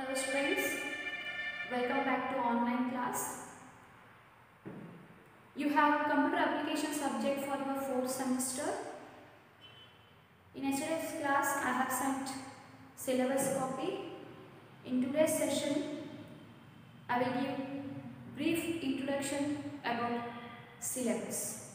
Hello students, welcome back to online class. You have computer application subject for your fourth semester. In yesterday's class, I have sent syllabus copy. In today's session, I will give brief introduction about syllabus.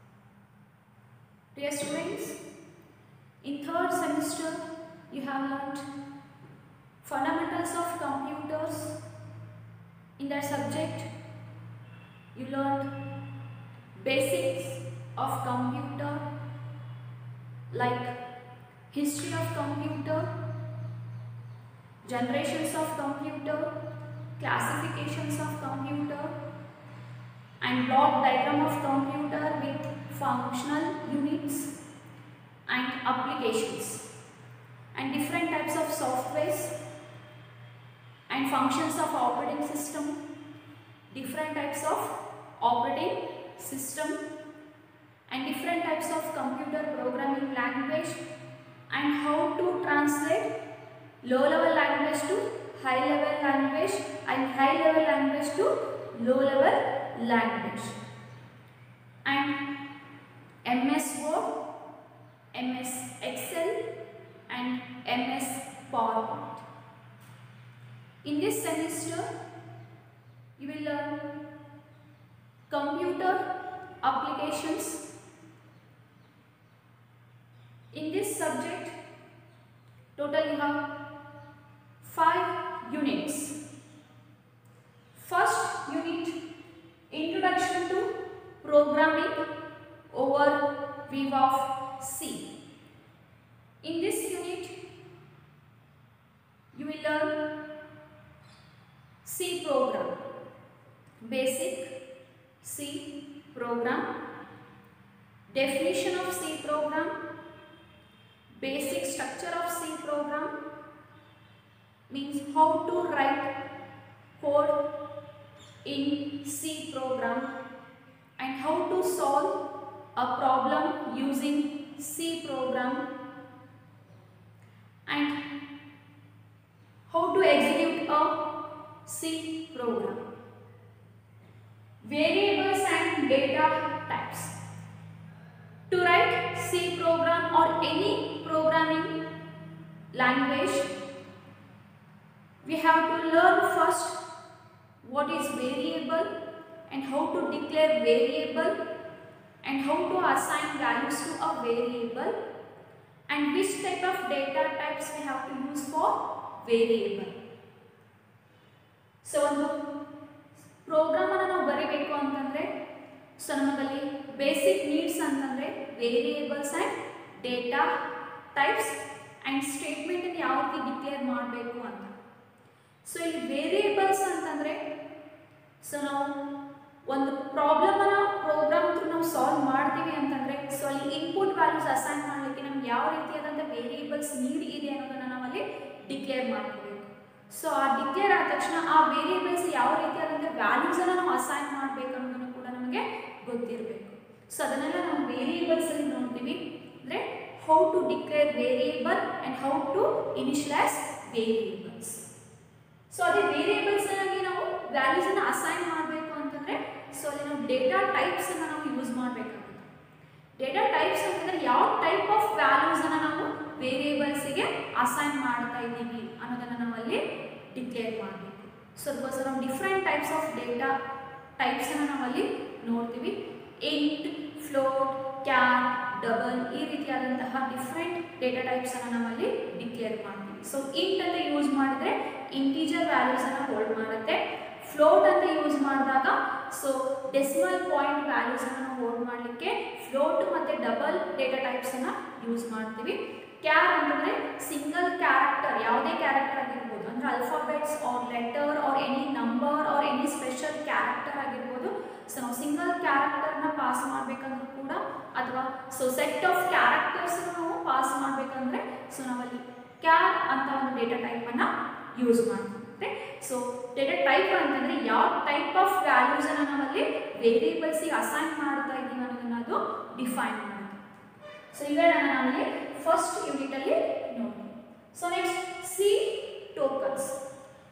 Dear students, in third semester, you have learnt fundamentals of computers. In that subject, you learned basics of computer like history of computer, generations of computer, classifications of computer, and block diagram of computer with functional units and applications and different types of softwares and functions of operating system different types of operating system and different types of computer programming language and how to translate low level language to high level language and high level language to low level language and MS Word, MS Excel and MS PowerPoint. In this semester, you will learn computer applications. In this subject, total you have five units. First unit, Introduction to Programming Overview of C. In this unit, you will learn C program, basic C program, definition of C program, basic structure of C program, means how to write code in C program and how to solve a problem using C program and how to execute a C program. Variables and data types. To write C program or any programming language, we have to learn first what is variable and how to declare variable and how to assign values to a variable and which type of data types we have to use for variable. So ಒಂದು ಪ್ರೋಗ್ರಾಮನ್ನು ನಾವು ಬರೀಬೇಕು ಅಂತಂದರೆ so ನಮಗಲ್ಲಿ basic needs ಅಂತಂದರೆ variables and data types and ಸ್ಟೇಟ್ಮೆಂಟನ್ನು ಯಾವ ರೀತಿ ಡಿಕ್ಲೇರ್ ಮಾಡಬೇಕು ಅಂತ ಸೊ ಇಲ್ಲಿ ವೇರಿಯೇಬಲ್ಸ್ ಅಂತಂದರೆ ಸೊ ನಾವು ಒಂದು ಪ್ರಾಬ್ಲಮನ್ನು ಪ್ರೋಗ್ರಾಮ್ ಥ್ರೂ ನಾವು ಸಾಲ್ವ್ ಮಾಡ್ತೀವಿ ಅಂತಂದರೆ ಸೊ ಅಲ್ಲಿ ಇನ್ಪುಟ್ ವ್ಯಾಲ್ಯೂಸ್ ಅಸೈನ್ ಮಾಡಲಿಕ್ಕೆ ನಮ್ಗೆ ಯಾವ ರೀತಿಯಾದಂಥ ವೇರಿಯೇಬಲ್ಸ್ ನೀಡ್ ಇದೆ ಅನ್ನೋದನ್ನು ನಾವಲ್ಲಿ ಡಿಕ್ಲೇರ್ ಮಾಡ್ಕೋಬೇಕು ಸೊ ಆ ಡಿಕ್ಲೇರ್ ಆದ ತಕ್ಷಣ ಆ ವೇರಿಯೇಬಲ್ಸ್ ಯಾವ ರೀತಿಯಾದಂಥ ವ್ಯಾಲ್ಯೂಸನ್ನು ನಾವು ಅಸೈನ್ ಮಾಡಬೇಕು ಅನ್ನೋದನ್ನು ಕೂಡ ನಮಗೆ ಗೊತ್ತಿರಬೇಕು ಸೊ ಅದನ್ನೆಲ್ಲ ನಾವು ವೇರಿಯೇಬಲ್ಸಲ್ಲಿ ನೋಡ್ತೀವಿ ಅಂದರೆ how to declare variable and how to initialise variables so ಅದೇ ವೇರಿಯೇಬಲ್ಸ್ನಾಗಿ ನಾವು ವ್ಯಾಲ್ಯೂಸನ್ನು ಅಸೈನ್ ಮಾಡಬೇಕು ಅಂತಂದರೆ ಸೊ ಅಲ್ಲಿ ನಾವು ಡೇಟಾ ಟೈಪ್ಸನ್ನು ನಾವು ಯೂಸ್ ಮಾಡಬೇಕಾಗುತ್ತೆ ಡೇಟಾ ಟೈಪ್ಸ್ ಅಂತಂದರೆ ಯಾವ ಟೈಪ್ ಆಫ್ ವ್ಯಾಲ್ಯೂಸನ್ನು ನಾವು ವೇರಿಯೇಬಲ್ಸಿಗೆ ಅಸೈನ್ ಮಾಡ್ತಾ ಇದ್ದೀವಿ ಅನ್ನೋದನ್ನು ನಾವಲ್ಲಿ ಡಿಕ್ಲೇರ್ ಮಾಡಬೇಕು ಸೊ ಅದಕ್ಕೋಸ್ಕರ ನಾವು ಡಿಫ್ರೆಂಟ್ ಟೈಪ್ಸ್ ಆಫ್ ಡೇಟಾ ಟೈಪ್ಸನ್ನು ನಾವಲ್ಲಿ ನೋಡ್ತೀವಿ ಇಂಟ್ ಫ್ಲೋಟ್ ಕ್ಯಾರ್ ಡಬಲ್ ಈ ರೀತಿಯಾದಂತಹ ಡಿಫ್ರೆಂಟ್ ಡೇಟಾ ಟೈಪ್ಸನ್ನು ನಾವಲ್ಲಿ ಡಿಕ್ಲೇರ್ ಮಾಡ್ತೀವಿ ಸೊ ಇಂಟ್ ಅಂತ ಯೂಸ್ ಮಾಡಿದ್ರೆ ಇಂಟೀಜರ್ ವ್ಯಾಲ್ಯೂಸನ್ನು ಹೋಲ್ಡ್ ಮಾಡುತ್ತೆ ಫ್ಲೋಟ್ ಅಂತ ಯೂಸ್ ಮಾಡಿದಾಗ ಸೊ ಡೆಸಿಮಲ್ ಪಾಯಿಂಟ್ ವ್ಯಾಲ್ಯೂಸನ್ನು ನಾವು ಹೋಲ್ಡ್ ಮಾಡಲಿಕ್ಕೆ ಫ್ಲೋಟ್ ಮತ್ತು ಡಬಲ್ ಡೇಟಾ ಟೈಪ್ಸನ್ನು ಯೂಸ್ ಮಾಡ್ತೀವಿ ಕ್ಯಾರ್ ಅಂತಂದರೆ ಸಿಂಗಲ್ ಕ್ಯಾರೆಕ್ಟರ್ ಯಾವುದೇ ಕ್ಯಾರೆಕ್ಟರ್ ಆಗಿರ್ಬೋದು ಅಂದರೆ alphabets or letter or any number or any special character ಆಗಿರ್ಬೋದು ಸೊ ನಾವು ಸಿಂಗಲ್ ಕ್ಯಾರೆಕ್ಟರ್ನ ಪಾಸ್ ಮಾಡಬೇಕಂದ್ರೂ ಕೂಡ ಅಥವಾ ಸೊ ಸೆಟ್ ಆಫ್ ಕ್ಯಾರೆಕ್ಟರ್ಸ್ ನಾವು ಪಾಸ್ ಮಾಡಬೇಕಂದ್ರೆ ಸೊ ನಾವಲ್ಲಿ ಕ್ಯಾರ್ ಅಂತ ಒಂದು ಡೇಟಾ ಟೈಪನ್ನು ಯೂಸ್ ಮಾಡ್ತೀವಿ ಸೊ ಡೇಟಾ ಟೈಪ್ ಅಂತಂದರೆ ಯಾವ ಟೈಪ್ ಆಫ್ ವ್ಯಾಲ್ಯೂಸನ್ನು ನಾವಲ್ಲಿ ವೇರಿಯೇಬಲ್ಸಿಗೆ ಅಸೈನ್ ಮಾಡ್ತಾ ಇದ್ದೀವಿ ಅನ್ನೋದನ್ನ ಅದು ಡಿಫೈನ್ ಮಾಡುತ್ತೆ ಸೊ ಇವೆರಡನ್ನ ನಾವಲ್ಲಿ ಫಸ್ಟ್ ಯೂನಿಟಲ್ಲಿ ನೋಡಿ so next C tokens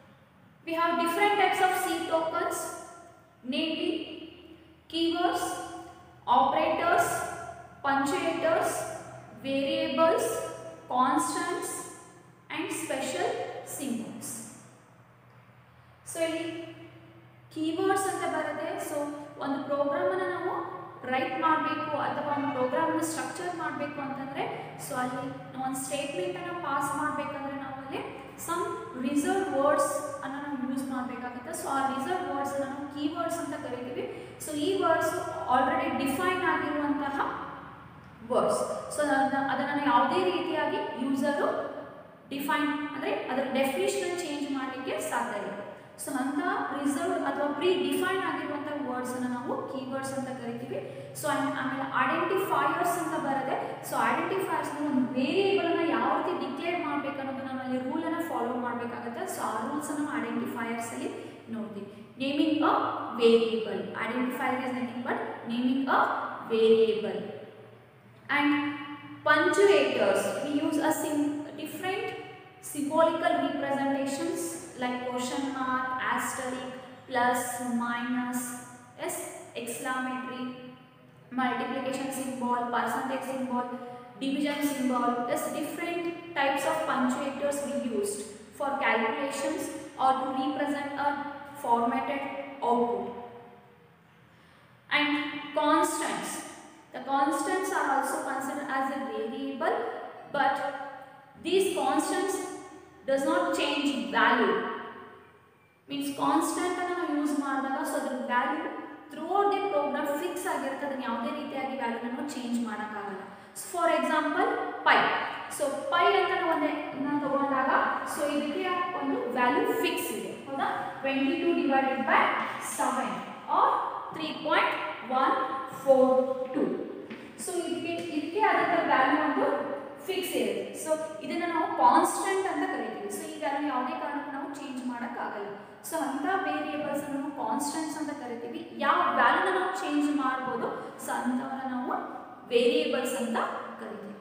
namely keywords, operators, punctuators, variables, constants, and special symbols. So ಇಲ್ಲಿ ಕೀವರ್ಡ್ಸ್ ಅಂತ ಬರುತ್ತೆ ಸೊ ಒಂದು ಪ್ರೋಗ್ರಾಮನ್ನು ನಾವು ರೈಟ್ ಮಾಡಬೇಕು ಅಥವಾ ಒಂದು ಪ್ರೋಗ್ರಾಮನ್ನು ಸ್ಟ್ರಕ್ಚರ್ ಮಾಡಬೇಕು ಅಂತಂದರೆ ಸೊ ಅಲ್ಲಿ ನಾವು ಒಂದು ಸ್ಟೇಟ್ಮೆಂಟನ್ನು ಪಾಸ್ ಮಾಡಬೇಕಂದ್ರೆ ನಾವು ಅಲ್ಲಿ ಸಮ್ ರಿಸರ್ವ್ ವರ್ಡ್ಸ್ ಅನ್ನು ನಾವು ಯೂಸ್ ಮಾಡಬೇಕಾಗುತ್ತೆ ಸೊ ಆ ರಿಸರ್ವ್ ವರ್ಡ್ಸನ್ನು ನಾವು ಕೀವರ್ಡ್ಸ್ ಅಂತ ಕರಿತೀವಿ ಸೊ ಈ ವರ್ಡ್ಸ್ ಆಲ್ರೆಡಿ ಡಿಫೈನ್ ಆಗಿರುವಂತಹ ವರ್ಡ್ಸ್ ಸೊ ಅದನ್ನು ಯಾವುದೇ ರೀತಿಯಾಗಿ ಯೂಸರು ಡಿಫೈನ್ ಅಂದರೆ ಅದರ ಡೆಫಿನೇಷನ್ ಚೇಂಜ್ ಮಾಡಲಿಕ್ಕೆ ಸಾಧ್ಯ ಇಲ್ಲ ಸೊ ಅಂತ ರಿಸರ್ವ್ ಅಥವಾ ಪ್ರೀ ಡಿಫೈನ್ ಆಗಿರುವಂಥ ವರ್ಡ್ಸನ್ನು ನಾವು ಕೀವರ್ಡ್ಸ್ ಅಂತ ಕರಿತೀವಿ ಸೊ ಆಮೇಲೆ ಐಡೆಂಟಿಫೈಯರ್ಸ್ ಅಂತ ಬರುತ್ತೆ ಸೊ ಐಡೆಂಟಿಫೈಯರ್ಸ್ನ ಒಂದು ವೇರಿಯೇಬಲನ್ನು ಯಾವ ರೀತಿ ಡಿಕ್ಲೇರ್ ಮಾಡಬೇಕು ಅನ್ನೋದನ್ನ ನಾವು ಅಲ್ಲಿ ರೂಲನ್ನು ಫಾಲೋ ಮಾಡಬೇಕಾಗುತ್ತೆ ಸೊ ಆ ರೂಲ್ಸನ್ನು ನಾವು ಐಡೆಂಟಿಫೈಯರ್ಸಲ್ಲಿ ನೋಡ್ತೀವಿ naming a variable identifier is nothing but naming a variable and punctuators we use a sim- different symbolical representations like question mark asterisk plus minus yes exclamatory multiplication symbol percentage symbol division symbol yes different types of punctuators we used for calculations or to represent a formatted output and constants the constants are also considered as a variable but these constants does not change value means constant ಅನ್ನು ನಾವು use ಮಾಡಿದಾಗ so ಅದ್ರ value throughout the program fix ಆಗಿರುತ್ತೆ ಅದನ್ನ ಯಾವುದೇ ರೀತಿಯಾಗಿ ವ್ಯಾಲ್ಯೂನ ನಾವು ಚೇಂಜ್ ಮಾಡೋಕ್ಕಾಗಲ್ಲ for example pi so pi ಅಂತ ನಾವು ಒಂದೇ ನಾವು ತಗೊಂಡಾಗ ಸೊ ಇದಕ್ಕೆ ಒಂದು ವ್ಯಾಲ್ಯೂ ಫಿಕ್ಸ್ ಇದೆ ಹೌದಾ twenty two divided by seven or three point one four two so ಇದಕ್ಕೆ ಇದಕ್ಕೆ ಆದಂಥ ವ್ಯಾಲ್ಯೂ ಒಂದು ಫಿಕ್ಸ್ ಇರುತ್ತೆ ಸೊ ಇದನ್ನು ನಾವು ಕಾನ್ಸ್ಟೆಂಟ್ ಅಂತ ಕರಿತೀವಿ ಸೊ ಈ ವ್ಯಾಲ್ಯೂ ಯಾವುದೇ ಕಾರಣಕ್ಕೂ ನಾವು ಚೇಂಜ್ ಮಾಡೋಕ್ಕಾಗಲ್ಲ ಸೊ ಅಂಥ ವೇರಿಯೇಬಲ್ಸ್ ನಾವು ಕಾನ್ಸ್ಟೆಂಟ್ಸ್ ಅಂತ ಕರಿತೀವಿ ಯಾವ ವ್ಯಾಲ್ಯೂನ ನಾವು ಚೇಂಜ್ ಮಾಡ್ಬೋದು ಸೊ ಅಂಥವನ್ನ ನಾವು ವೇರಿಯೇಬಲ್ಸ್ ಅಂತ ಕರಿತೀವಿ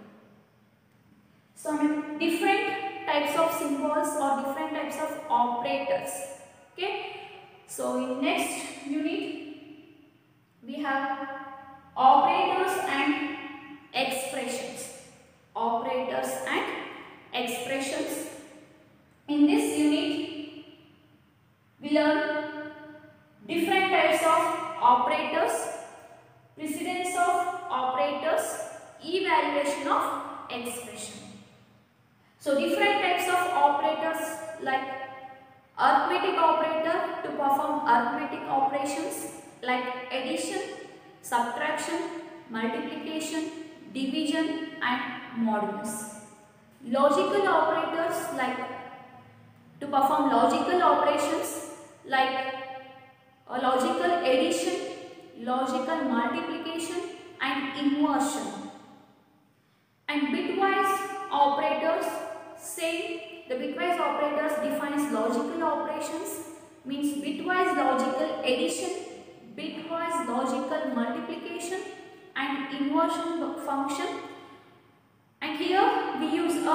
ಸೊ ಆಮೇಲೆ different types of symbols or different types of operators okay so in next unit we have operators and expressions operators and expressions in this unit we learn different types of operators precedence of operators evaluation of expression so different types of operators like arithmetic operator to perform arithmetic operations like addition, subtraction, multiplication, division and modulus. Logical operators like to perform logical operations like a logical addition, logical multiplication and inversion. And bitwise operators say the bitwise operators defines logical operations means bitwise logical addition bitwise logical multiplication and inversion function and here we use a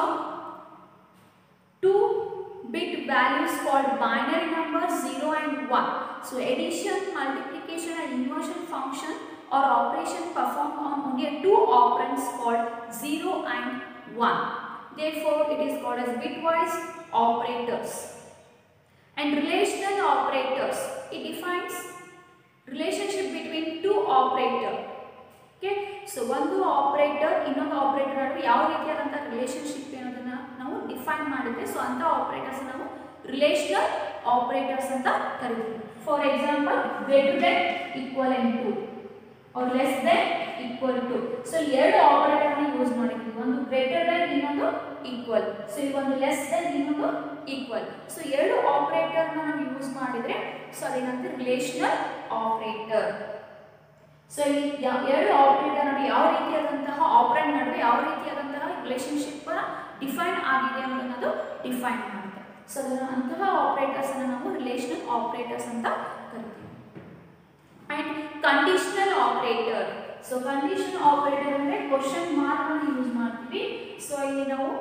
two bit values called binary numbers 0 and 1 so addition multiplication and inversion function or operation performed on only two operands called 0 and 1 therefore it is called as bitwise operators and relational operators it defines relationship between two operator okay so ಒಂದು operator ಇನ್ನೊಂದು operator ನಡುವೆ ಯಾವ ರೀತಿಯಾದಂಥ relationship ಅನ್ನೋದನ್ನ ನಾವು define ಮಾಡಿದ್ರೆ so ಅಂಥ operators ನಾವು ರಿಲೇಷನಲ್ ಆಪರೇಟರ್ಸ್ ಅಂತ ಕರಿತೀವಿ for example greater than equal ಎನ್ to or less than equal to so ಎರಡು ಆಪರೇಟರ್ನ ಯೂಸ್ ಮಾಡಿದ್ವಿ ಒಂದು ಗ್ರೇಟರ್ ದೆನ್ ಇನ್ನೊಂದು ಈಕ್ವಲ್ ಸೊ ಈ ಒಂದು ಲೆಸ್ ದೆನ್ ಇನ್ನೊಂದು ಈಕ್ವಲ್ ಸೊ ಎರಡು ಆಪರೇಟರ್ನ ನಾವು ಯೂಸ್ ಮಾಡಿದ್ರೆ ಸೊ ಅದೇನಂತ ರಿಲೇಷನಲ್ ಆಪರೇಟರ್ ಸೊ ಈ ಯಾ- ಎರಡು ಆಪರೇಟರ್ ನಡುವೆ ಯಾವ ರೀತಿಯಾದಂತಹ ಆಪರೇಟ್ ನಡುವೆ ಯಾವ ರೀತಿಯಾದಂತಹ ರಿಲೇಶನ್ಶಿಪ್ ಡಿಫೈನ್ ಆಗಿದೆ ಅನ್ನೋದು ಡಿಫೈನ್ ಮಾಡುತ್ತೆ ಸೊ ಅದನ್ನ ಅಂತಹ ಆಪರೇಟರ್ಸ್ ಅನ್ನು ನಾವು ರಿಲೇಷನಲ್ ಆಪರೇಟರ್ಸ್ ಅಂತ ಕರಿತೀವಿ and conditional operator so conditional operator ಅಂದರೆ ಕ್ವಶನ್ ಮಾರ್ಕ್ ಅನ್ನು ಯೂಸ್ ಮಾಡ್ತೀವಿ ಸೊ ಇಲ್ಲಿ ನಾವು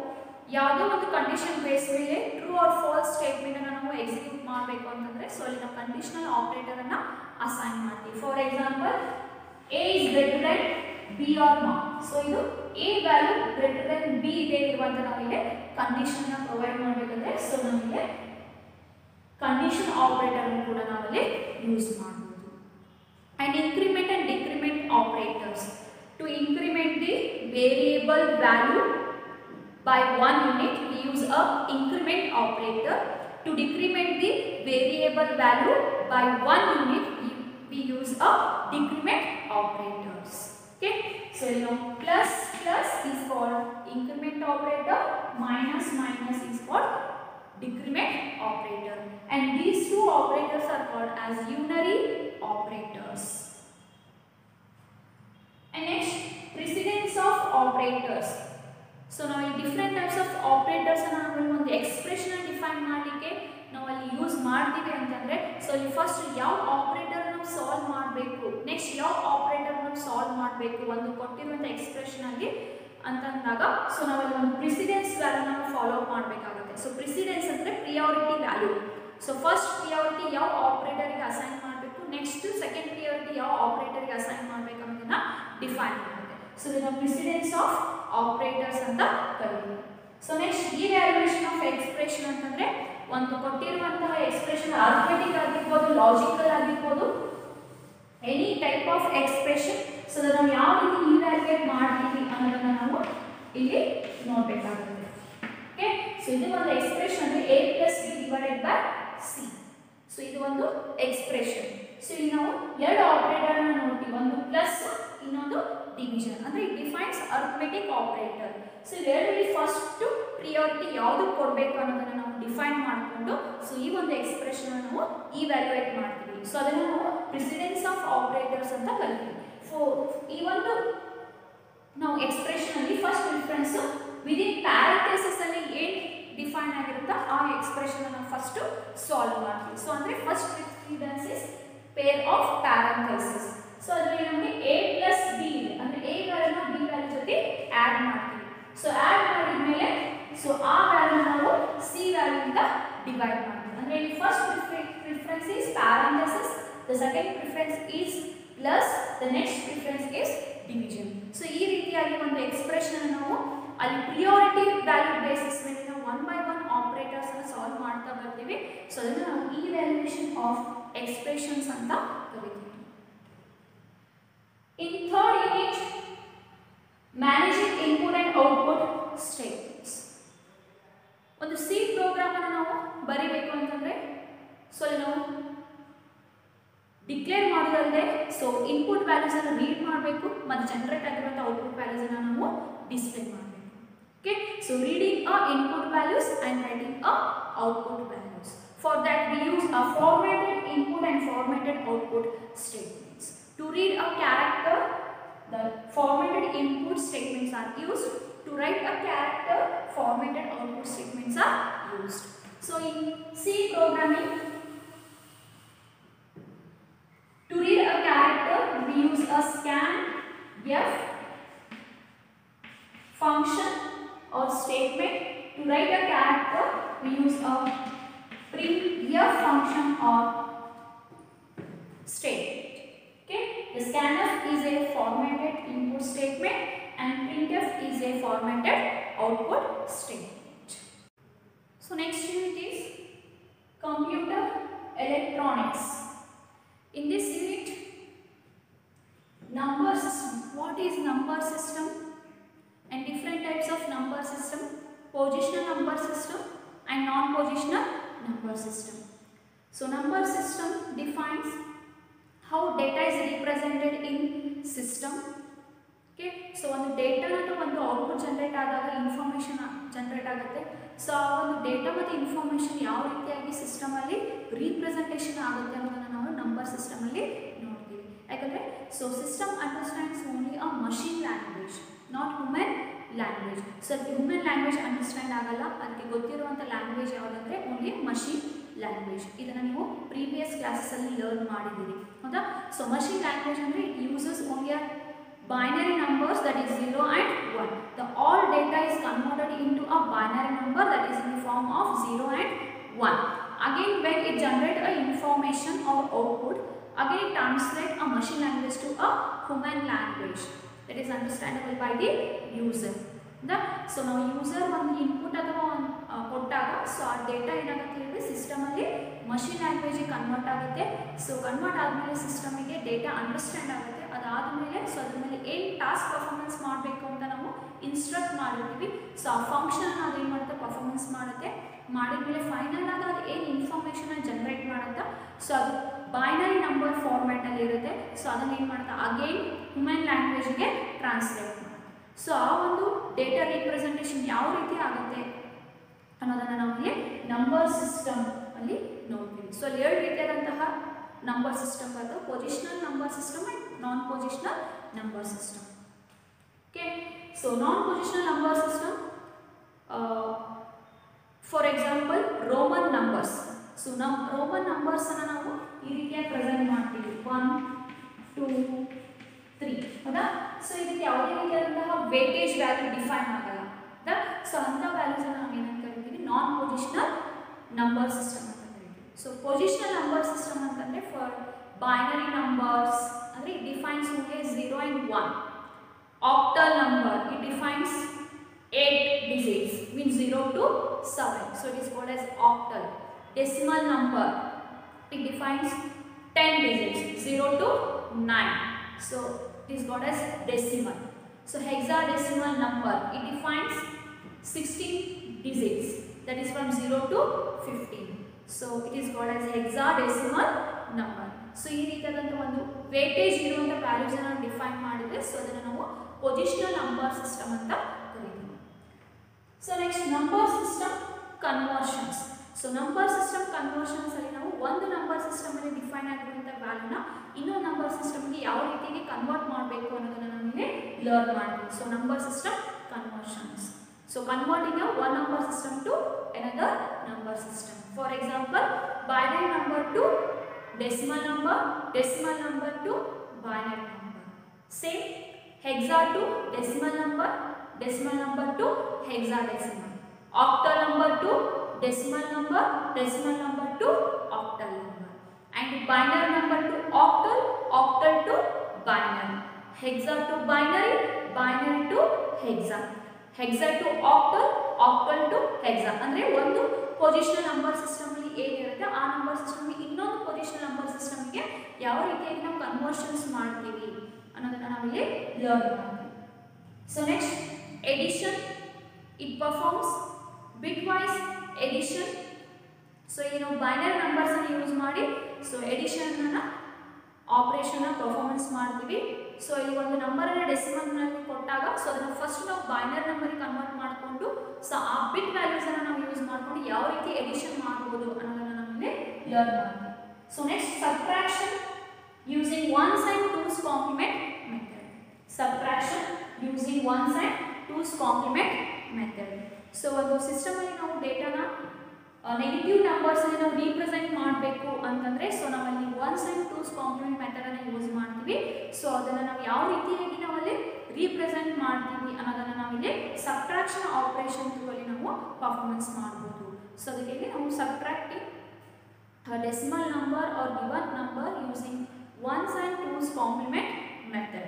ಯಾವುದೋ ಒಂದು ಕಂಡೀಷನ್ ಬೇಸ್ ಮೇಲೆ ಟ್ರೂ ಆರ್ ಫಾಲ್ಸ್ ಸ್ಟೇಟ್ಮೆಂಟ್ ಅನ್ನು ನಾವು ಎಕ್ಸಿಕ್ಯೂಟ್ ಮಾಡಬೇಕು ಅಂತಂದ್ರೆ ಸೊ ಅಲ್ಲಿ ನಾವು ಕಂಡೀಷನಲ್ ಆಪರೇಟರ್ ಅನ್ನ ಅಸೈನ್ ಮಾಡ್ತೀವಿ for example A is greater than B or not so ಇದು A value greater than B ಇದೆ ಇರುವಂತ ನಾವಿಲ್ಲಿ ಕಂಡೀಷನ್ ನ ಪ್ರೊವೈಡ್ ಮಾಡಬೇಕಂದ್ರೆ ಸೊ ನಮಗೆ ಕಂಡೀಷನ್ ಆಪರೇಟರ್ ಕೂಡ ನಾವಲ್ಲಿ ಯೂಸ್ ಮಾಡಬಹುದು and increment and decrement operators to increment the variable value by one unit we use a increment operator to decrement the variable value by one unit we- we use a decrement operators okay so you know plus plus is called increment operator minus minus is called decrement operator and these two operators are called as unary operators and next precedence of operators so ನಾವು ಈ different types of operators ಅನ್ನ ನಾವು ಒಂದು expression define ಮಾಡಲಿಕ್ಕೆ ನಾವು ಅಲ್ಲಿ use ಮಾಡ್ತೀವಿ ಅಂತಂದ್ರೆ ಸೊ ಇಲ್ಲಿ ಫಸ್ಟ್ ಯಾವ ಆಪರೇಟರ್ ನಾವು ಸಾಲ್ವ್ ಮಾಡಬೇಕು ನೆಕ್ಸ್ಟ್ ಯಾವ ಆಪರೇಟರ್ ನಾವು ಸಾಲ್ವ್ ಮಾಡಬೇಕು ಒಂದು ಕೊಟ್ಟಿರುವಂಥ ಎಕ್ಸ್ಪ್ರೆಷನ್ ಅಲ್ಲಿ ಅಂತಂದಾಗ ಸೊ ನಾವಲ್ಲಿ ಒಂದು ಪ್ರಿಸಿಡೆನ್ಸ್ ವ್ಯಾಲ್ಯೂ ನಾವು ಫಾಲೋ ಅಪ್ ಮಾಡಬೇಕಾಗುತ್ತೆ ಸೊ ಪ್ರಿಸಿಡೆನ್ಸ್ ಅಂದರೆ priority value so first priority ಯಾವ ಆಪರೇಟರ್ಗೆ ಅಸೈನ್ ಮಾಡಬೇಕು ನೆಕ್ಸ್ಟ್ ಸೆಕೆಂಡ್ ಪ್ರಿಯಾರಿಟಿ ಯಾವ ಆಪರೇಟರ್ಗೆ ಅಸೈನ್ ಮಾಡಬೇಕು ಅನ್ನೋದನ್ನ ಡಿಫೈನ್ ಮಾಡುತ್ತೆ ಸೊ ಇದನ್ನ ಪ್ರಿಸಿಡೆನ್ಸ್ ಆಫ್ ಆಪರೇಟರ್ಸ್ ಅಂತ ಕರೀತೀವಿ so next evaluation of expression ಅಂತಂದ್ರೆ ಒಂದು ಕೊಟ್ಟಿರುವಂತಹ ಎಕ್ಸ್ಪ್ರೆಷನ್ ಅರ್ಥಮೆಟಿಕ್ ಆಗಿರ್ಬೋದು ಲಾಜಿಕಲ್ ಆಗಿರ್ಬೋದು any type of expression so ನಾವು ಯಾವ ರೀತಿ ಇವ್ಯಾಲ್ಯೂಯೇಟ್ ಮಾಡ್ತೀವಿ ಅನ್ನೋದನ್ನ ನಾವು ಇಲ್ಲಿ ನೋಡಬೇಕಾಗುತ್ತೆ ಓಕೆ ಸೊ ಇದು ಒಂದು ಎಕ್ಸ್ಪ್ರೆಷನ್ ಅಂದ್ರೆ A plus B divided by C so ಇದು ಒಂದು ಎಕ್ಸ್ಪ್ರೆಷನ್ ಸೊ ಇಲ್ಲಿ ನಾವು ಎರಡು ಆಪರೇಟರ್ ನೋಡ್ತೀವಿ ಒಂದು ಪ್ಲಸ್ ಇನ್ನೊಂದು ಡಿವಿಷನ್ ಅಂದ್ರೆ it defines arithmetic operator so ಇವೆರಡರಲ್ಲಿ ಫಸ್ಟ್ ಪ್ರಿಯಾರಿಟಿ ಯಾವುದು ಕೊಡಬೇಕು ಅನ್ನೋದನ್ನ ನಾವು ಡಿಫೈನ್ ಮಾಡಿಕೊಂಡು ಸೊ ಈ ಒಂದು ಎಕ್ಸ್ಪ್ರೆಷನ್ ನಾವು ಇವ್ಯಾಲ್ಯೂಯೇಟ್ ಮಾಡ್ತೀವಿ ಸೊ ಅದನ್ನು ನಾವು ಪ್ರೆಸಿಡೆನ್ಸ್ ಆಫ್ ಆಪರೇಟರ್ಸ್ ಅಂತ ಕರಿತೀವಿ ಫೋ ಈ ಒಂದು ನಾವು ಎಕ್ಸ್ಪ್ರೆಷನ್ ಅಲ್ಲಿ ಫಸ್ಟ್ ಡಿಫ್ರೆನ್ಸ್ ವಿದಿನ್ ಪ್ಯಾರಂಥೆಸಿಸ್ ಅಲ್ಲಿ ಏನು ಡಿಫೈನ್ ಆಗಿರುತ್ತೋ ಆ ಎಕ್ಸ್ಪ್ರೆಷನ್ ನಾವು ಫಸ್ಟ್ ಸಾಲ್ವ್ ಮಾಡ್ತೀವಿ ಸೊ ಅಂದ್ರೆ first precedence is pair of parenthesis so ಅದರಲ್ಲಿ ನಮಗೆ ಎ ಪ್ಲಸ್ ಬಿ ಇದೆ ಅಂದ್ರೆ ಎ ವ್ಯಾಲ್ಯೂನ ಬಿ ವ್ಯಾಲ್ಯೂ ಜೊತೆ ಆಡ್ ಮಾಡ್ತೀವಿ ಸೊ ಆಡ್ ಮಾಡಿದ್ಮೇಲೆ ಸೊ ಆ ವ್ಯಾಲ್ಯೂ ನಾವು ಸಿ ವ್ಯಾಲ್ಯೂ ಇಂದ ಡಿವೈಡ್ ಮಾಡ್ತೀವಿ ಅಂದ್ರೆ ಇಲ್ಲಿ first preference is parenthesis the second preference is plus the next preference is division so ಈ ರೀತಿಯಾಗಿ ಒಂದು ಎಕ್ಸ್ಪ್ರೆಷನ್ ನಾವು ಅಲ್ಲಿ ಪ್ರಿಯಾರಿಟಿ ವ್ಯಾಲ್ಯೂ ಬೇಸಿಸ್ ಮೇಲೆ ನಾವು ಒನ್ ಬೈ ಒನ್ ಆಪರೇಟರ್ಸ್ ಅನ್ನು ಸಾಲ್ವ್ ಮಾಡ್ತಾ ಬರ್ತೀವಿ ಸೊ ಅದನ್ನು ನಾವು ಇವ್ಯಾಲ್ಯೂಯೇಷನ್ ಆಫ್ ಎಕ್ಸ್ಪ್ರೆಷನ್ಸ್ ಅಂತ ಕರಿತೀವಿ in third unit managing input and output statements ಒಂದು ಸಿ ಪ್ರೋಗ್ರಾಮ್ ಅನ್ನು ನಾವು ಬರಿಬೇಕು ಅಂತಂದ್ರೆ ಸೊ ಅಲ್ಲಿ ನಾವು ಡಿಕ್ಲೇರ್ ಮಾಡೋದಲ್ಲದೆ ಸೊ ಇನ್ಪುಟ್ ವ್ಯಾಲ್ಯೂಸ್ ಅನ್ನು ರೀಡ್ ಮಾಡಬೇಕು ಮತ್ತು ಜನರೇಟ್ ಆಗಿರುವಂಥ ಔಟ್ಪುಟ್ ವ್ಯಾಲ್ಯೂಸ್ ಅನ್ನು ನಾವು ಡಿಸ್ಪ್ಲೇ ಮಾಡಬೇಕು okay so reading a input values and writing a output values for that we use a formatted input and formatted output statements to read a character the formatted input statements are used to write a character formatted output statements are used so in c programming to read a character we use a scan f function or statement to write a character we use a print f function or statement Okay, the scanf is a formatted input statement and printf is a formatted output statement. So next unit is computer electronics. In this unit, number system. What is number system? And different types of number system. Positional number system and non-positional number system. So number system defines how data is represented in system okay so ಒಂದು data ಅಥವಾ ಒಂದು output generate ಆದಾಗ information generate ಆಗುತ್ತೆ so ಆ ಒಂದು data ಮತ್ತು information ಯಾವ ರೀತಿಯಾಗಿ ಸಿಸ್ಟಮಲ್ಲಿ ರೀಪ್ರೆಸೆಂಟೇಷನ್ ಆಗುತ್ತೆ ಅನ್ನೋದನ್ನು ನಾವು ನಂಬರ್ ಸಿಸ್ಟಮಲ್ಲಿ ನೋಡ್ತೀವಿ ಯಾಕಂದರೆ so system understands only a machine language not human language so ಅದಕ್ಕೆ ಹ್ಯೂಮನ್ ಲ್ಯಾಂಗ್ವೇಜ್ ಅಂಡರ್ಸ್ಟ್ಯಾಂಡ್ ಆಗಲ್ಲ ಅದಕ್ಕೆ ಗೊತ್ತಿರುವಂಥ ಲ್ಯಾಂಗ್ವೇಜ್ ಯಾವುದಂದರೆ ಓನ್ಲಿ ಮಷಿನ್ ಲ್ಯಾಂಗ್ವೇಜ್ ಇದನ್ನು ನೀವು ಪ್ರೀವಿಯಸ್ ಕ್ಲಾಸಸ್ಸಲ್ಲಿ ಲರ್ನ್ ಮಾಡಿದ್ದೀರಿ ಹೌದಾ ಸೊ ಮಷಿನ್ ಲ್ಯಾಂಗ್ವೇಜ್ ಅಂದರೆ it uses only a binary numbers that is 0 and 1 the all data is converted into a binary binary number that is in the form of 0 and 1 again when it generate a information or output again it translate a machine language to a human language that is understandable by the user the so ನಾವು user ಒಂದು input ಅಥವಾ ಒಂದು ಕೊಟ್ಟಾಗ so ಆ data ಏನಾಗುತ್ತೆ ಹೇಳಿದ್ರೆ ಸಿಸ್ಟಮಲ್ಲಿ machine ಲ್ಯಾಂಗ್ವೇಜಿಗೆ ಕನ್ವರ್ಟ್ ಆಗುತ್ತೆ ಸೊ ಕನ್ವರ್ಟ್ ಆದಮೇಲೆ ಸಿಸ್ಟಮಿಗೆ ಡೇಟಾ ಅಂಡರ್ಸ್ಟ್ಯಾಂಡ್ ಆಗುತ್ತೆ ಅದಾದಮೇಲೆ ಸೊ ಅದ್ರ ಮೇಲೆ ಏನು ಟಾಸ್ಕ್ ಪರ್ಫಾರ್ಮೆನ್ಸ್ ಮಾಡಬೇಕು ಅಂತ ನಾವು ಇನ್ಸ್ಟ್ರಕ್ಟ್ ಮಾಡಿರ್ತೀವಿ ಸೊ ಆ ಫಂಕ್ಷನ್ ಅದು ಏನು ಮಾಡುತ್ತೆ ಪರ್ಫಾರ್ಮೆನ್ಸ್ ಮಾಡುತ್ತೆ ಮಾಡಿದ್ಮೇಲೆ ಫೈನಲ್ ಆಗಿ ಅದು ಏನು ಇನ್ಫಾರ್ಮೇಷನ್ನ ಜನ್ರೇಟ್ ಮಾಡುತ್ತಾ ಸೊ ಅದು ಬೈನರಿ ನಂಬರ್ ಫಾರ್ಮ್ಯಾಟಲ್ಲಿ ಇರುತ್ತೆ ಸೊ ಅದನ್ನು ಏನು ಮಾಡುತ್ತೆ ಅಗೇನ್ ಹ್ಯೂಮನ್ ಲ್ಯಾಂಗ್ವೇಜ್ಗೆ ಟ್ರಾನ್ಸ್ಲೇಟ್ ಮಾಡುತ್ತೆ ಸೊ ಆ ಒಂದು ಡೇಟಾ ರಿಪ್ರೆಸೆಂಟೇಷನ್ ಯಾವ ರೀತಿ ಆಗುತ್ತೆ ಅನ್ನೋದನ್ನು ನಾವು ಇಲ್ಲಿ ನಂಬರ್ ಸಿಸ್ಟಮ್ ಅಲ್ಲಿ ನೋಡ್ತೀವಿ ಸೊ ಅಲ್ಲಿ ಎರಡು ರೀತಿಯಾದಂತಹ ನಂಬರ್ ಸಿಸ್ಟಮ್ ಬರ್ತವೆ positional number system and non positional number system okay so non positional number system for example Roman numbers so ನಾವು ರೋಮನ್ ನಂಬರ್ಸನ್ನು ನಾವು ಈ ರೀತಿಯಾಗಿ ಪ್ರೆಸೆಂಟ್ ಮಾಡ್ತೀವಿ ಒನ್ ಟೂ ತ್ರೀ ಹೌದಾ ಸೊ ಇದಕ್ಕೆ ಯಾವುದೇ ರೀತಿಯಾದಂತಹ ವೇಟೇಜ್ ವ್ಯಾಲ್ಯೂ ಡಿಫೈನ್ ಆಗಲ್ಲ ಹೌದಾ ಸೊ ಅಂಥ ವ್ಯಾಲ್ಯೂಸನ್ನು ನಾವು ಏನಂತ ಕರಿತೀವಿ ನಾನ್ ಪೊಸಿಷನಲ್ ನಂಬರ್ ಸಿಸ್ಟಮ್ ಅಂತ ಕರಿತೀವಿ ಸೊ ಪೊಸಿಷನಲ್ ನಂಬರ್ ಸಿಸ್ಟಮ್ ಅಂತಂದರೆ ಫಾರ್ ಬೈನರಿ ನಂಬರ್ಸ್ ಅಂದರೆ it defines only zero and one octal number it defines 8 digits means 0 to 7 so it is called as octal decimal number it defines 10 digits 0 to 9 so it is called as decimal so hexadecimal number it defines 16 digits that is from 0 to 15 so it is called as hexadecimal number so ಈ ರೀತಿಯಾದಂಥ ಒಂದು weightage ಇರುವಂಥ ವ್ಯಾಲ್ಯೂಸನ್ನು define ಮಾಡಿದರೆ so ಅದನ್ನು ನಾವು positional number system ಅಂತ ಕರಿತೀವಿ so next number system conversions so number system conversions ಅಲ್ಲಿ ನಾವು ಒಂದು ನಂಬರ್ ಸಿಸ್ಟಮ್ ಅಲ್ಲಿ ಡಿಫೈನ್ ಆಗಿರುವಂಥ ವ್ಯಾಲ್ಯೂನ ಇನ್ನೊಂದು ನಂಬರ್ ಸಿಸ್ಟಮ್ಗೆ ಯಾವ ರೀತಿಯಾಗಿ ಕನ್ವರ್ಟ್ ಮಾಡಬೇಕು ಅನ್ನೋದನ್ನ ನಮಗೆ ಲರ್ನ್ ಮಾಡ್ತೀವಿ so number system conversions so converting one number system to another number system for example binary number to decimal number decimal number to binary number same hexa to decimal number decimal number to hexadecimal octal number to decimal number decimal number to octal number and binary number to octal octal to binary hexa to binary binary to hexa hexa to octal octal to hexa ಅಂದ್ರೆ ಒಂದು positional number system ಅಲ್ಲಿ ಏನಿರುತ್ತೆ ಆ number system ಇನ್ನೊಂದು positional number ಸಿಸ್ಟಮ್ಗೆ ಯಾವ ರೀತಿಯಾಗಿ ನಾವು ಕನ್ವರ್ಷನ್ಸ್ ಮಾಡ್ತೀವಿ ಅನ್ನೋದನ್ನ ನಾವಿಲ್ಲಿ ಲರ್ನ್ ಮಾಡ್ತೀವಿ so next addition it performs bit wise addition so ಈಗ ನಾವು ಬೈನರಿ ನಂಬರ್ಸನ್ನು ಯೂಸ್ ಮಾಡಿ ಸೊ ಎಡಿಷನ್ನ ಆಪ್ರೇಷನ್ನ ಪರ್ಫಾರ್ಮೆನ್ಸ್ ಮಾಡ್ತೀವಿ ಸೊ ಈ ಒಂದು ನಂಬರನ್ನು ಡೆಸಿಮಲ್ನಲ್ಲಿ ಕೊಟ್ಟಾಗ ಸೊ ಅದನ್ನು ಫಸ್ಟ್ ನಾವು ಬೈನರಿ ನಂಬರಿಗೆ ಕನ್ವರ್ಟ್ ಮಾಡಿಕೊಂಡು ಸೊ ಆ ಬಿಟ್ ವ್ಯಾಲ್ಯೂಸನ್ನು ನಾವು ಯೂಸ್ ಮಾಡಿಕೊಂಡು ಯಾವ ರೀತಿ ಎಡಿಷನ್ ಮಾಡ್ಬೋದು ಅನ್ನೋದನ್ನು ನಮಗೆ ಲರ್ನ್ ಮಾಡ್ತೀವಿ so next subtraction using one's and two's complement method subtraction using one's and two's complement method so ಒಂದು ಸಿಸ್ಟಮಲ್ಲಿ ನಾವು ಡೇಟಾನ ನೆಗೆಟಿವ್ ನಂಬರ್ಸಲ್ಲಿ ನಾವು ರೀಪ್ರೆಸೆಂಟ್ ಮಾಡಬೇಕು ಅಂತಂದರೆ ಸೊ ನಾವಲ್ಲಿ ಒನ್ಸ್ ಆ್ಯಂಡ್ ಟೂಸ್ ಕಾಂಪ್ಲಿಮೆಂಟ್ ಮೆಥಡನ್ನು ಯೂಸ್ ಮಾಡ್ತೀವಿ ಸೊ ಅದನ್ನು ನಾವು ಯಾವ ರೀತಿಯಾಗಿ ನಾವಲ್ಲಿ ರೀಪ್ರೆಸೆಂಟ್ ಮಾಡ್ತೀವಿ ಅನ್ನೋದನ್ನು ನಾವಿಲ್ಲಿ ಸಬ್ಟ್ರಾಕ್ಷನ್ ಆಪರೇಷನ್ ಥ್ರೂ ಅಲ್ಲಿ ನಾವು ಪರ್ಫಾರ್ಮೆನ್ಸ್ ಮಾಡ್ಬೋದು ಸೊ ಅದಕ್ಕೆ ನಾವು subtracting decimal number or given number using one's and two's complement method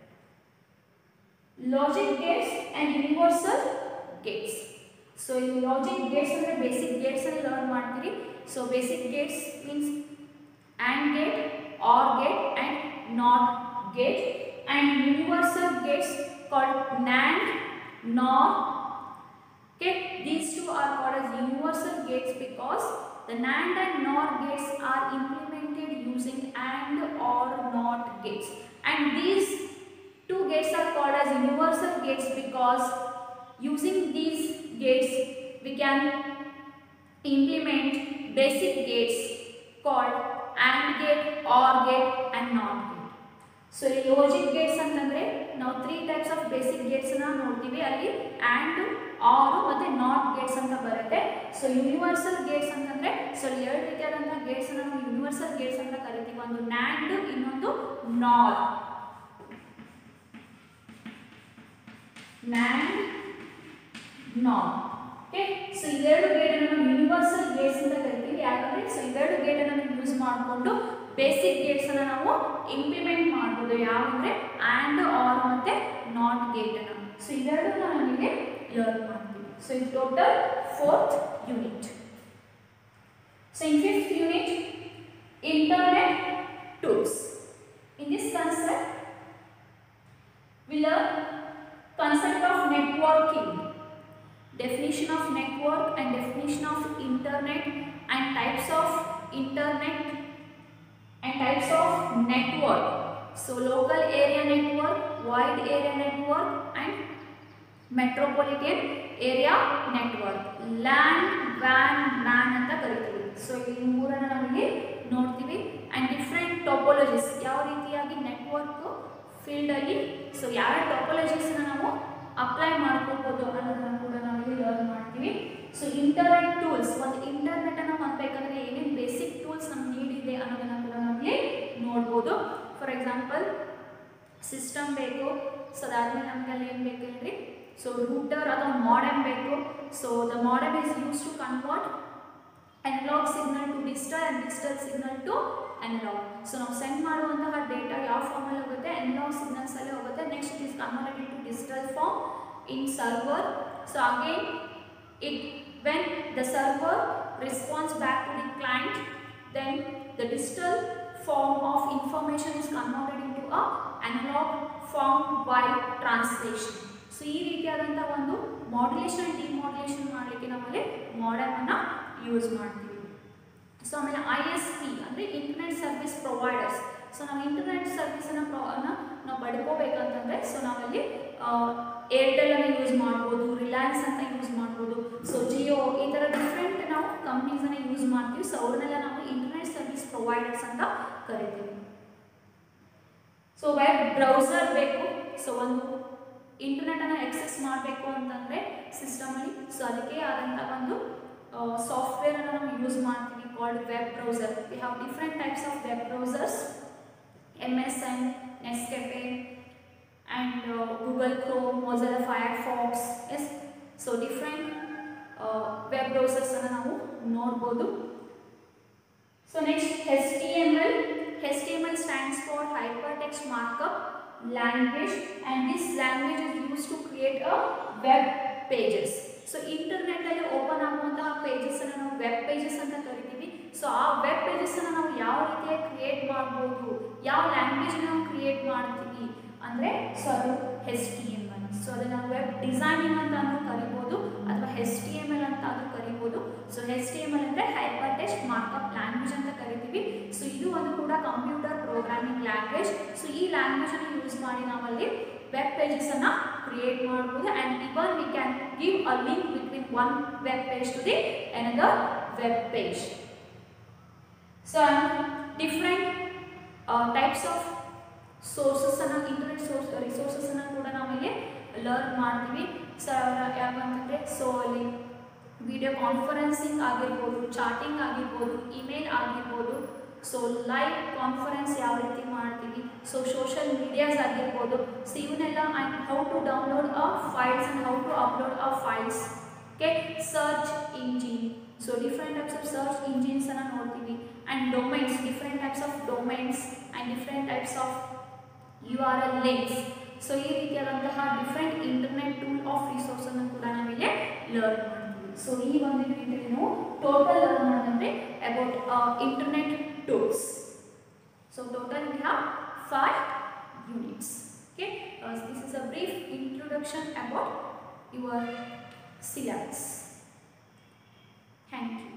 logic gates and universal gates so ಈ ಲಾಜಿಕ್ ಗೇಟ್ಸ್ ಅಂದರೆ ಬೇಸಿಕ್ ಗೇಟ್ಸ್ ಅಲ್ಲಿ ಲರ್ನ್ ಮಾಡ್ತೀರಿ so basic gates means and gate or gate and not gate and universal gates called NAND NOR okay these two are called as universal gates because the NAND and NOR gates are implemented using AND or NOT gates and these two gates are called as universal gates because using these gates we can implement basic gates called AND gate, OR gate and NOT gate. So ಈ logic gates ಅಂತಂದರೆ ನಾವು three types of basic ಗೇಟ್ಸನ್ನ ನೋಡ್ತೀವಿ ಅಲ್ಲಿ and or ಮತ್ತು not gates ಅಂತ ಬರುತ್ತೆ so universal gates ಅಂತಂದರೆ ಸೊ ಎರಡು ರೀತಿಯಾದಂಥ ಗೇಟ್ಸನ್ನು ನಾವು ಯೂನಿವರ್ಸಲ್ ಗೇಟ್ಸ್ ಅಂತ ಕರಿತೀವಿ ಒಂದು ನ್ಯಾಂಡ್ ಇನ್ನೊಂದು ನಾರ್ ನ್ಯಾಂಡ್ ನಾರ್ ಓಕೆ ಇವೆರಡು ಗೇಟನ್ನು ನಾವು ಯೂನಿವರ್ಸಲ್ ಗೇಟ್ಸ್ ಅಂತ ಕರಿತೀವಿ ಯಾಕಂದರೆ ಸೊ ಇವೆರಡು ಗೇಟನ್ನು ನಾವು ಯೂಸ್ ಮಾಡಿಕೊಂಡು ಬೇಸಿಕ್ ಗೇಟ್ಸನ್ನು ನಾವು ಇಂಪ್ಲಿಮೆಂಟ್ ಮಾಡ್ಬೋದು ಯಾವಂದರೆ ಆ್ಯಂಡ್ ಆರ್ ಮತ್ತು ನಾಟ್ ಗೇಟನ್ನು ಸೊ ಇವೆರಡು ನಾವು ನಮಗೆ ಲರ್ನ್ ಮಾಡ್ತೀವಿ ಸೊ ಇದು total fourth unit so in fifth unit internet tools in this concept we learn concept of networking definition of network and definition of internet and types of internet and types of network so local area network wide area network and metropolitan area network LAN ವ್ಯಾನ್ MAN ಅಂತ ಕರಿತೀವಿ so ಈ ಮೂರನ್ನು ನಮಗೆ ನೋಡ್ತೀವಿ and different ಟೋಪೋಲಜೀಸ್ ಯಾವ ರೀತಿಯಾಗಿ network ಫೀಲ್ಡಲ್ಲಿ ಸೊ ಯಾವ ಟೋಪೋಲಜೀಸ್ನ ನಾವು ಅಪ್ಲೈ ಮಾಡ್ಕೋಬೋದು ಅನ್ನೋದನ್ನು ಕೂಡ ನಾವು ಲರ್ನ್ ಮಾಡ್ತೀವಿ ಸೊ ಇಂಟರ್ನೆಟ್ ಟೂಲ್ಸ್ ಒಂದು ಇಂಟರ್ನೆಟನ್ನು ಮಾಡಬೇಕಂದ್ರೆ ಏನೇನು ಬೇಸಿಕ್ ಟೂಲ್ಸ್ ನಮ್ಗೆ ನೀಡಿದೆ ಅನ್ನೋದನ್ನು ಕೂಡ ನಮಗೆ ನೋಡ್ಬೋದು ಫಾರ್ ಎಕ್ಸಾಂಪಲ್ ಸಿಸ್ಟಮ್ ಬೇಕು ಸೊ ಅದಾದಮೇಲೆ ನಮಗೆ ಅಲ್ಲಿ ಏನು ಬೇಕು ಹೇಳ್ರಿ ಸೊ ರೂಟರ್ ಅಥವಾ ಮಾಡೆಮ್ ಬೇಕು so the modem is use to convert analog signal to digital and digital signal to analog so ನಾವು ಸೆಂಡ್ ಮಾಡುವಂತಹ ಡೇಟಾ ಯಾವ ಫಾರ್ಮಲ್ಲಿ ಹೋಗುತ್ತೆ ಅನಲಾಗ್ ಸಿಗ್ನಲ್ಸಲ್ಲೇ ಹೋಗುತ್ತೆ next it is converted to digital form in server so again it when the server responds back to the client then the digital form of information is converted into a analog form while translation so ಈ ರೀತಿಯಾದಂಥ ಒಂದು modulation demodulation ಮಾಡಲಿಕ್ಕೆ ನಾವಲ್ಲಿ ಮಾಡರ್ನನ್ನು use ಮಾಡ್ತೀವಿ so ಆಮೇಲೆ I S P ಅಂದರೆ internet service providers so ನಾವು ಇಂಟರ್ನೆಟ್ ಸರ್ವಿಸನ್ನು ಪ್ರೊ ನಾವು ಪಡ್ಕೋಬೇಕಂತಂದರೆ ಸೊ ನಾವಲ್ಲಿ ಏರ್ಟೆಲನ್ನು ಯೂಸ್ ಮಾಡ್ಬೋದು ರಿಲಯನ್ಸ್ ಅಂತ ಯೂಸ್ ಮಾಡ್ಬೋದು ಸೊ ಜಿಯೋ ಈ ಥರ ಡಿಫ್ರೆಂಟ್ ನಾವು ಕಂಪ್ನೀಸನ್ನು ಯೂಸ್ ಮಾಡ್ತೀವಿ ಸೊ ಅವ್ರನ್ನೆಲ್ಲ ನಾವು ಇಂಟರ್ನೆಟ್ ಸರ್ವಿಸ್ ಪ್ರೊವೈಡರ್ಸ್ ಅಂತ ಕರಿತೀವಿ ಸೊ ವೆಬ್ ಬ್ರೌಸರ್ ಬೇಕು ಸೊ ಒಂದು ಇಂಟರ್ನೆಟನ್ನು ಎಕ್ಸೆಸ್ ಮಾಡಬೇಕು ಅಂತಂದರೆ ಸಿಸ್ಟಮಲ್ಲಿ ಸೊ ಅದಕ್ಕೆ ಆದಂಥ ಒಂದು ಸಾಫ್ಟ್ವೇರನ್ನು ನಾವು ಯೂಸ್ ಮಾಡ್ತೀವಿ called web browser we have different types of web browsers M S N Netscape and Google Chrome Mozilla Firefox S so different web ಬ್ರೌಸರ್ಸನ್ನು ನಾವು ನೋಡ್ಬೋದು so next H T M L H T M L stands for hyper text markup language and this language is use to create a web pages so ಇಂಟರ್ನೆಟ್ಟಲ್ಲಿ open ಆಗುವಂತಹ ಪೇಜಸನ್ನು ನಾವು web pages ಅಂತ ಕರಿತೀವಿ so ಆ web ಪೇಜಸನ್ನು ನಾವು ಯಾವ ರೀತಿಯಾಗಿ ಕ್ರಿಯೇಟ್ ಮಾಡ್ಬೋದು ಯಾವ ಲ್ಯಾಂಗ್ವೇಜ್ ನಾವು ಕ್ರಿಯೇಟ್ ಮಾಡ್ತೀವಿ ಅಂದರೆ ಸೊ ಅದು H T M L so ಅದನ್ನು ನಾವು ವೆಬ್ ಡಿಸೈನಿಂಗ್ ಅಂತ ಅಂದ್ರೂ ಕರಿಬೋದು ಅಥವಾ ಎಸ್ ಟಿ ಎಮ್ ಎಲ್ ಅಂತ ಆದರೂ ಕರಿಬೋದು so H T M L ಅಂದರೆ ಹೈಪರ್ ಟೆಕ್ಸ್ಟ್ ಮಾರ್ಕಪ್ ಲ್ಯಾಂಗ್ವೇಜ್ ಅಂತ ಕರಿತೀವಿ ಸೊ ಇದು ಒಂದು ಕೂಡ ಕಂಪ್ಯೂಟರ್ ಪ್ರೋಗ್ರಾಮಿಂಗ್ ಲ್ಯಾಂಗ್ವೇಜ್ ಸೊ ಈ ಲ್ಯಾಂಗ್ವೇಜನ್ನು ಯೂಸ್ ಮಾಡಿ ನಾವಲ್ಲಿ ವೆಬ್ ಪೇಜಸನ್ನು ಕ್ರಿಯೇಟ್ ಮಾಡ್ಬೋದು and even we can give a link between one web page to the another web page so different types of ಸೋರ್ಸಸ್ಸನ್ನು ಇಂಟರ್ನೆಟ್ ಸೋರ್ಸ್ ರಿಸೋರ್ಸಸ್ಸನ್ನು ಕೂಡ ನಾವಿಲ್ಲಿ ಲರ್ನ್ ಮಾಡ್ತೀವಿ ಸೊ ಯಾಕಂತಂದರೆ ಸೊ ಅಲ್ಲಿ ವಿಡಿಯೋ ಕಾನ್ಫರೆನ್ಸಿಂಗ್ ಆಗಿರ್ಬೋದು ಚಾಟಿಂಗ್ ಆಗಿರ್ಬೋದು ಇಮೇಲ್ ಆಗಿರ್ಬೋದು ಸೊ ಲೈವ್ ಕಾನ್ಫರೆನ್ಸ್ ಯಾವ ರೀತಿ ಮಾಡ್ತೀವಿ ಸೊ ಸೋಷಿಯಲ್ ಮೀಡಿಯಾಸ್ ಆಗಿರ್ಬೋದು ಸೊ ಇವನ್ನೆಲ್ಲ and how to download a files and how to upload a files okay search engine so different types of search ಇಂಜಿನ್ಸನ್ನು ನೋಡ್ತೀವಿ and domains different types of domains and different types of U R L links so ಈ ರೀತಿಯಾದಂತಹ different internet tool of ರಿಸೋರ್ಸನ್ನು ಕೂಡ ನಾವಿಲ್ಲಿ learn ಮಾಡ್ತೀವಿ so ಈ ಒಂದು ಯೂನಿಟಲ್ಲಿ ನಾವು ಟೋಟಲ್ ಲರ್ನ್ ಮಾಡೋದಂದರೆ about internet tools so total we have five units okay this is a brief introduction about your syllabus. Thank you.